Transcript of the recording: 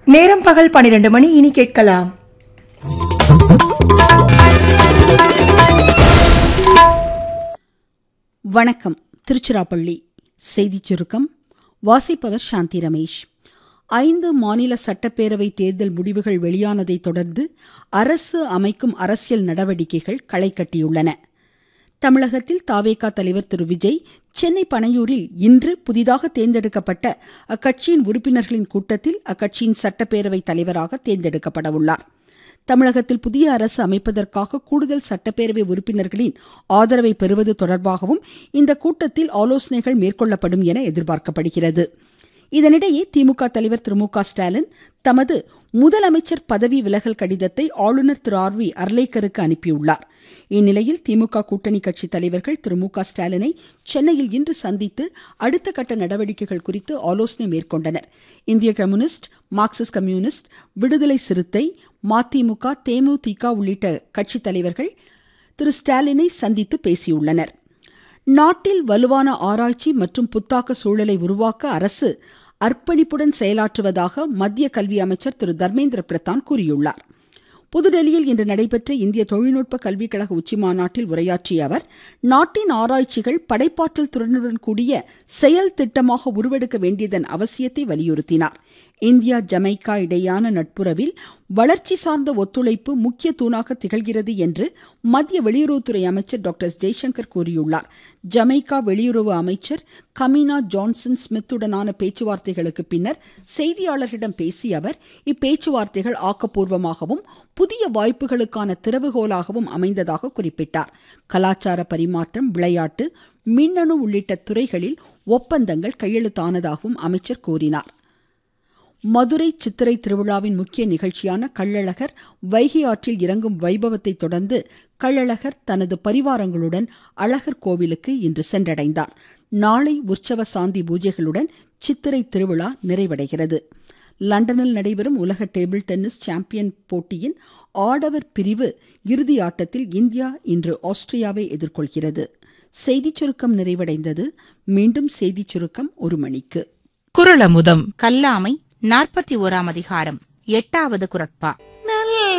நேரம் பகல் பனிரெண்டு மணி இனி கேட்கலாம் வணக்கம் திருச்சிராப்பள்ளி செய்திச் சுருக்கம் வாசிப்பவர் சாந்தி ரமேஷ் ஐந்து மாநில சட்டப்பேரவை தேர்தல் முடிவுகள் வெளியானதை தொடர்ந்து அரசு அமைக்கும் அரசியல் நடவடிக்கைகள் களை கட்டியுள்ளன தமிழகத்தில் தாவேகா தலைவர் திரு விஜய் சென்னை பனையூரில் இன்று புதிதாக தேர்ந்தெடுக்கப்பட்ட அக்கட்சியின் உறுப்பினர்களின் கூட்டத்தில் அக்கட்சியின் சட்டப்பேரவை தலைவராக தேர்ந்தெடுக்கப்பட உள்ளார் தமிழகத்தில் புதிய அரசு அமைப்பதற்காக கூடுதல் சட்டப்பேரவை உறுப்பினர்களின் ஆதரவை பெறுவது தொடர்பாகவும் இந்த கூட்டத்தில் ஆலோசனைகள் மேற்கொள்ளப்படும் என எதிர்பார்க்கப்படுகிறது இதனிடையே திமுக தலைவர் திரு மு க ஸ்டாலின் தமது முதலமைச்சர் பதவி விலகல் கடிதத்தை ஆளுநர் திரு ஆர் வி அர்லேக்கருக்கு அனுப்பியுள்ளார் இந்நிலையில் திமுக கூட்டணி கட்சி தலைவர்கள் திரு மு க ஸ்டாலினை சென்னையில் இன்று சந்தித்து அடுத்த கட்ட நடவடிக்கைகள் குறித்து ஆலோசனை மேற்கொண்டனர் இந்திய கம்யூனிஸ்ட் மார்க்சிஸ்ட் கம்யூனிஸ்ட் விடுதலை சிறுத்தை மதிமுக தேமுதிக உள்ளிட்ட கட்சி தலைவர்கள் திரு ஸ்டாலினை சந்தித்து பேசியுள்ளனர் நாட்டில் வலுவான ஆராய்ச்சி மற்றும் புத்தாக்க சூழலை உருவாக்க அரசு அர்ப்பணிப்புடன் செயலாற்றுவதாக மத்திய கல்வி அமைச்சர் திரு தர்மேந்திர பிரதான் கூறியுள்ளார் புதுடெல்லியில் இன்று நடைபெற்ற இந்திய தொழில்நுட்ப கல்விக் கழக உச்சிமாநாட்டில் உரையாற்றிய அவர் நாட்டின் ஆராய்ச்சிகள் படைப்பாற்றல் திறனுடன் கூடிய செயல் திட்டமாக உருவெடுக்க வேண்டியதன் அவசியத்தை வலியுறுத்தினார் இந்தியா ஜமைக்கா இடையான நட்புறவில் வளர்ச்சி சார்ந்த ஒத்துழைப்பு முக்கிய தூணாக திகழ்கிறது என்று மத்திய வெளியுறவுத்துறை அமைச்சர் டாக்டர் எஸ் ஜெய்சங்கர் கூறியுள்ளார் ஜமைக்கா வெளியுறவு அமைச்சர் கமீனா ஜான்சன் ஸ்மித்துடனான பேச்சுவார்த்தைகளுக்கு பின்னர் செய்தியாளர்களிடம் பேசிய அவர் இப்பேச்சுவார்த்தைகள் ஆக்கப்பூர்வமாகவும் புதிய வாய்ப்புகளுக்கான திறவுகோலாகவும் அமைந்ததாக குறிப்பிட்டார் கலாச்சார பரிமாற்றம் விளையாட்டு மின்னணு உள்ளிட்ட துறைகளில் ஒப்பந்தங்கள் கையெழுத்தானதாகவும் அமைச்சர் கூறினார் மதுரை சித்திரை திருவிழாவின் முக்கிய நிகழ்ச்சியான கள்ளழகர் வைகை ஆற்றில் இறங்கும் வைபவத்தை தொடர்ந்து கள்ளழகர் தனது பரிவாரங்களுடன் அழகர் கோவிலுக்கு இன்று சென்றடைந்தார் நாளை உற்சவ சாந்தி பூஜைகளுடன் சித்திரை திருவிழா நிறைவடைகிறது லண்டனில் நடைபெறும் உலக டேபிள் டென்னிஸ் சாம்பியன் போட்டியின் ஆடவர் பிரிவு இறுதி ஆட்டத்தில் இந்தியா இன்று ஆஸ்திரியாவை எதிர்கொள்கிறது செய்திச் சுருக்கம் நிறைவடைந்தது மீண்டும் செய்திச் சுருக்கம் ஒரு மணிக்கு குரலமுதம் கல்லாமை நாற்பத்தி ஓராம் அதிகாரம் எட்டாவது குரட்பா